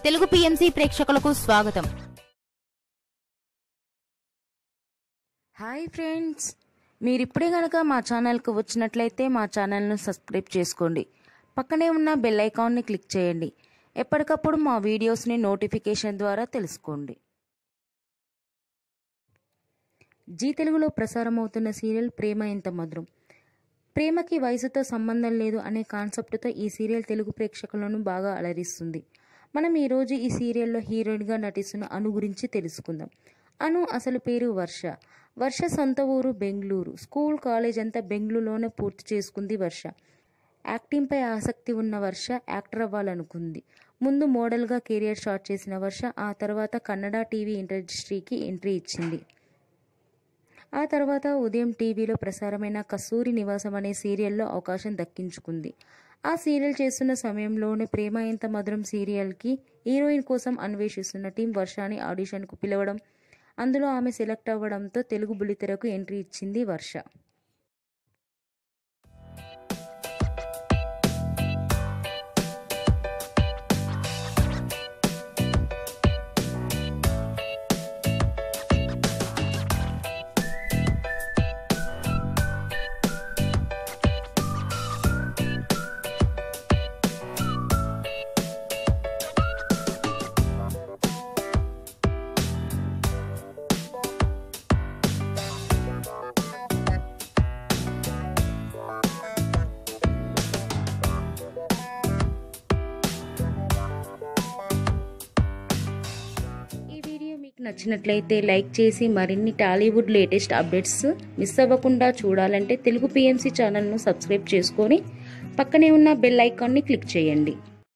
Telugu PMC ప్రేక్షకులకు స్వాగతం hi friends మీరు ఇప్పుడే కనుక మా ఛానల్కి వచ్చినట్లయితే మా ఛానల్ను సబ్స్క్రైబ్ చేసుకోండి పక్కనే ఉన్న బెల్ ఐకాన్ని క్లిక్ చేయండి ఎప్పటికప్పుడు మా వీడియోస్ని నోటిఫికేషన్ ద్వారా తెలుసుకోండి జీ తెలుగులో ప్రసారమవుతున్న సీరియల్ ప్రేమ ఎంత మధురం ప్రేమకి వయసుతో సంబంధం లేదు అనే కాన్సెప్ట్తో ఈ సీరియల్ తెలుగు ప్రేక్షకులను బాగా అలరిస్తుంది మనం ఈరోజు ఈ సీరియల్లో హీరోయిన్గా నటిస్తున్న అను గురించి తెలుసుకుందాం అను అసలు పేరు వర్ష వర్ష సొంత ఊరు బెంగళూరు స్కూల్ కాలేజ్ అంతా బెంగళూరులోనే పూర్తి చేసుకుంది వర్ష యాక్టింగ్పై ఆసక్తి ఉన్న వర్ష యాక్టర్ అవ్వాలనుకుంది ముందు మోడల్గా కెరియర్ స్టార్ట్ చేసిన వర్ష ఆ తర్వాత కన్నడ టీవీ ఇండస్ట్రీకి ఎంట్రీ ఇచ్చింది ఆ తర్వాత ఉదయం టీవీలో ప్రసారమైన కస్తూరి నివాసం అనే సీరియల్లో అవకాశం దక్కించుకుంది ఆ సీరియల్ చేస్తున్న సమయంలోనే ప్రేమ ఎంత మధురం సీరియల్కి హీరోయిన్ కోసం అన్వేషిస్తున్న టీం వర్షాని ఆడిషన్కు పిలవడం అందులో ఆమె సెలెక్ట్ అవ్వడంతో తెలుగు బుల్లితెరకు ఎంట్రీ ఇచ్చింది వర్ష ఈ వీడియో మీకు నచ్చినట్లయితే లైక్ చేసి మరిన్ని టాలీవుడ్ లేటెస్ట్ అప్డేట్స్ మిస్ అవ్వకుండా చూడాలంటే తెలుగు పిఎంసి ఛానల్ను సబ్స్క్రైబ్ చేసుకొని పక్కనే ఉన్న బెల్ ఐకాన్ని క్లిక్ చేయండి